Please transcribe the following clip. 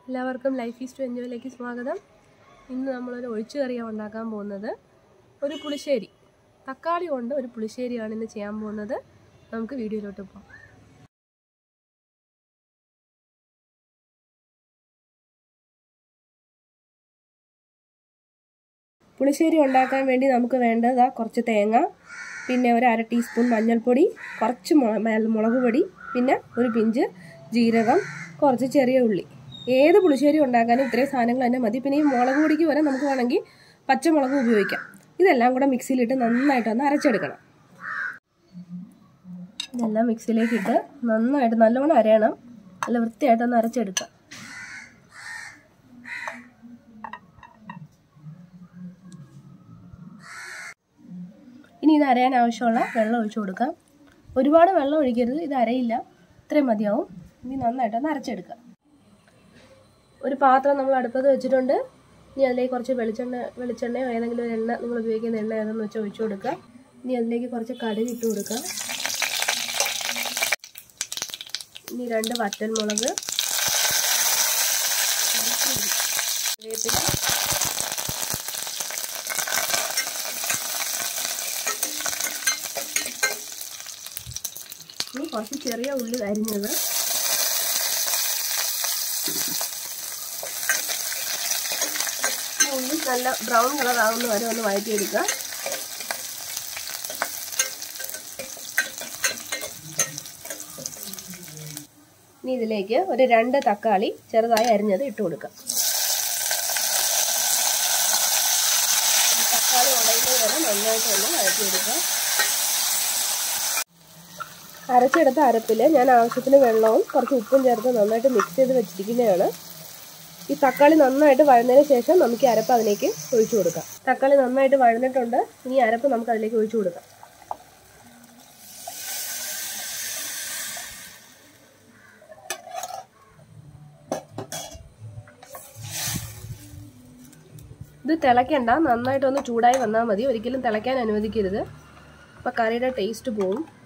എല്ലാവർക്കും life is to എൻജോയിലേക്ക് സ്വാഗതം ഇന്ന് നമ്മളൊരു ഒഴിച്ചുകറിയാണ് ഉണ്ടാക്കാൻ പോകുന്നത് ഒരു പുളിശ്ശേരി തക്കാളി കൊണ്ട് ഒരു പുളിശ്ശേരിയാണ് ഇന്ന് ചെയ്യാൻ പോകുന്നത് നമുക്ക് വീഡിയോയിലോട്ട് പോകാം പുളിശ്ശേരി ഉണ്ടാക്കാൻ വേണ്ടി നമുക്ക് വേണ്ടത് കുറച്ച് തേങ്ങ പിന്നെ ഒരു അര ടീസ്പൂൺ മഞ്ഞൾപ്പൊടി കുറച്ച് മുളക് പൊടി പിന്നെ ഒരു പിഞ്ച് ജീരകം കുറച്ച് ചെറിയ ഉള്ളി ഏത് പുളിശ്ശേരി ഉണ്ടാക്കാനും ഇത്രയും സാധനങ്ങൾ തന്നെ മതി പിന്നെ ഈ മുളക് പൊടിക്ക് വരെ നമുക്ക് വേണമെങ്കിൽ പച്ചമുളക് ഉപയോഗിക്കാം ഇതെല്ലാം കൂടെ മിക്സിയിലിട്ട് നന്നായിട്ടൊന്ന് അരച്ചെടുക്കണം ഇതെല്ലാം മിക്സിയിലേക്ക് ഇട്ട് നന്നായിട്ട് നല്ലോണം അരയണം നല്ല വൃത്തിയായിട്ടൊന്ന് അരച്ചെടുക്കാം ഇനി ഇത് അരയാൻ ആവശ്യമുള്ള വെള്ളം ഒഴിച്ചു കൊടുക്കാം ഒരുപാട് വെള്ളം ഒഴിക്കരുത് ഇത് അരയില്ല ഇത്രയും മതിയാവും ഇനി നന്നായിട്ടൊന്ന് അരച്ചെടുക്കാം ഒരു പാത്രം നമ്മൾ അടുപ്പത്ത് വെച്ചിട്ടുണ്ട് ഇനി അതിലേക്ക് കുറച്ച് വെളിച്ചെണ്ണ വെളിച്ചെണ്ണയോ ഏതെങ്കിലും ഒരു എണ്ണ നിങ്ങൾ ഉപയോഗിക്കുന്ന എണ്ണ ഏതെന്ന് വെച്ചാൽ ഒഴിച്ചു കൊടുക്കുക ഇനി അതിലേക്ക് കുറച്ച് കടുക് ഇട്ട് കൊടുക്കുക ഇനി രണ്ട് വറ്റൽമുളക് വേപ്പില ഇനി കുറച്ച് ചെറിയ ഉള്ളി അരിഞ്ഞത് ഉള്ളി നല്ല ബ്രൗൺ കളർ ആവുന്ന വരെ ഒന്ന് വഴറ്റിയെടുക്കുക ഇനി ഇതിലേക്ക് ഒരു രണ്ട് തക്കാളി ചെറുതായി അരിഞ്ഞത് ഇട്ട് കൊടുക്കുക തക്കാളി ഉടയുന്നത് വരെ നന്നായിട്ട് ഒന്ന് വഴറ്റിയെടുക്കുക അരച്ചെടുത്ത അരപ്പിൽ ഞാൻ ആവശ്യത്തിന് വെള്ളവും കുറച്ച് ഉപ്പും ചേർത്ത് നന്നായിട്ട് മിക്സ് ചെയ്ത് വെച്ചിരിക്കുന്നതാണ് ഈ തക്കാളി നന്നായിട്ട് വഴന്നതിന് ശേഷം നമുക്ക് ഈ അരപ്പ് അതിലേക്ക് ഒഴിച്ചു കൊടുക്കാം തക്കാളി നന്നായിട്ട് വഴന്നിട്ടുണ്ട് ഇനി അരപ്പ് നമുക്ക് അതിലേക്ക് ഒഴിച്ചു കൊടുക്കാം ഇത് തിളയ്ക്കണ്ട നന്നായിട്ടൊന്ന് ചൂടായി വന്നാൽ മതി ഒരിക്കലും തിളയ്ക്കാൻ അനുവദിക്കരുത് അപ്പോൾ കറിയുടെ ടേസ്റ്റ് പോവും